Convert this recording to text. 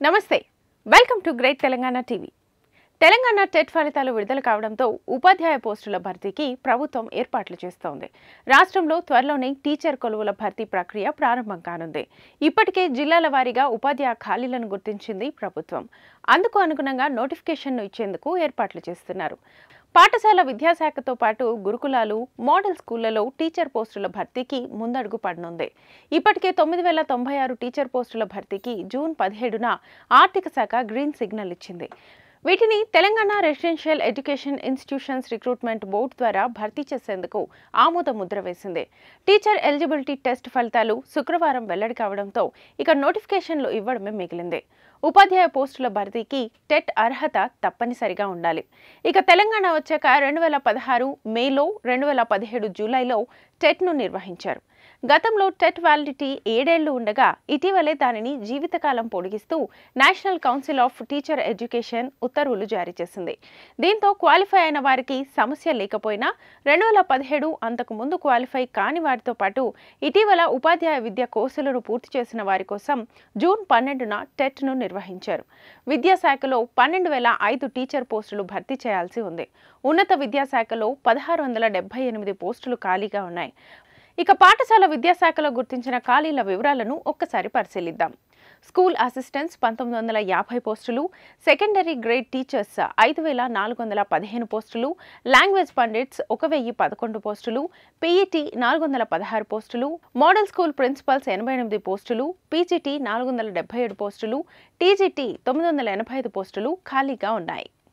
నమస్తే welcome to great Telangana TV Telangana TET ఫలితాలు విడుదల కావడంతో ఉపాధ్యాయ పోస్టుల భర్తీకి ప్రభుత్వం ఏర్పాట్లు చేస్తోంది రాష్ట్రంలో త్వరలోనే టీచర్ కొలువుల భర్తీ ప్రక్రియ ప్రారంభం కానుంది ఇప్పటికే జిల్లాల వారీగా ఉపాధ్యాయ ఖాళీలను గుర్తించింది ప్రభుత్వం అందుకు అనుగుణంగా నోటిఫికేషన్ను ఇచ్చేందుకు ఏర్పాట్లు చేస్తున్నారు పాఠశాల విద్యాశాఖతో పాటు గురుకులాలు మోడల్ స్కూళ్లలో టీచర్ పోస్టుల భర్తీకి ముందడుగు పడనుంది ఇప్పటికే తొమ్మిది వేల తొంభై ఆరు టీచర్ పోస్టుల భర్తీకి జూన్ పదిహేడున ఆర్థిక శాఖ గ్రీన్ సిగ్నల్ ఇచ్చింది వీటిని Telangana residential education institutions recruitment board ద్వారా భర్తీ చేసేందుకు ఆమోద ముద్ర వేసింది టీచర్ ఎలిజిబిలిటీ టెస్ట్ ఫలితాలు శుక్రవారం వెల్లడి కావడంతో ఇక నోటిఫికేషన్లు ఇవ్వడమే మిగిలింది ఉపాధ్యాయ పోస్టుల భర్తీకి టెట్ అర్హత తప్పనిసరిగా ఉండాలి ఇక తెలంగాణ వచ్చాక రెండు వేల పదహారు మేలో రెండు వేల పదిహేడు జూలైలో టెట్ను నిర్వహించారు గతంలో టెట్ వ్యాలిడిటీ ఏడేళ్లు ఉండగా ఇటీవలే దానిని జీవితకాలం పొడిగిస్తూ national council of teacher education ఉత్తర్వులు జారీ చేసింది దీంతో క్వాలిఫై అయిన వారికి సమస్య లేకపోయినా రెండు వేల పదిహేడు అంతకు ముందు క్వాలిఫై కాని వారితో పాటు ఇటీవల ఉపాధ్యాయ విద్య కోర్సులను పూర్తి చేసిన వారి కోసం జూన్ పన్నెండున టెట్ను నిర్వహించారు విద్యాశాఖలో పన్నెండు వేల ఐదు టీచర్ పోస్టులు భర్తీ చేయాల్సి ఉంది ఉన్నత విద్యాశాఖలో పదహారు వందల డెబ్బై ఎనిమిది పోస్టులు ఖాళీగా ఉన్నాయి ఇక పాఠశాల విద్యాశాఖలో గుర్తించిన ఖాళీల వివరాలను ఒక్కసారి పరిశీలిద్దాం స్కూల్ అసిస్టెంట్స్ పంతొమ్మిది వందల యాభై పోస్టులు సెకండరీ గ్రేడ్ టీచర్స్ ఐదు వేల నాలుగు వందల పదిహేను పోస్టులు లాంగ్వేజ్ పండిట్స్ ఒక వెయ్యి పదకొండు పోస్టులు పీఈటీ నాలుగు వందల పదహారు పోస్టులు మోడల్ స్కూల్ ప్రిన్సిపల్స్ ఎనభై ఎనిమిది పోస్టులు పీజీటీ నాలుగు వందల డెబ్బై ఏడు పోస్టులు టీజీటీ తొమ్మిది వందల ఎనభై ఐదు పోస్టులు ఖాళీగా ఉన్నాయి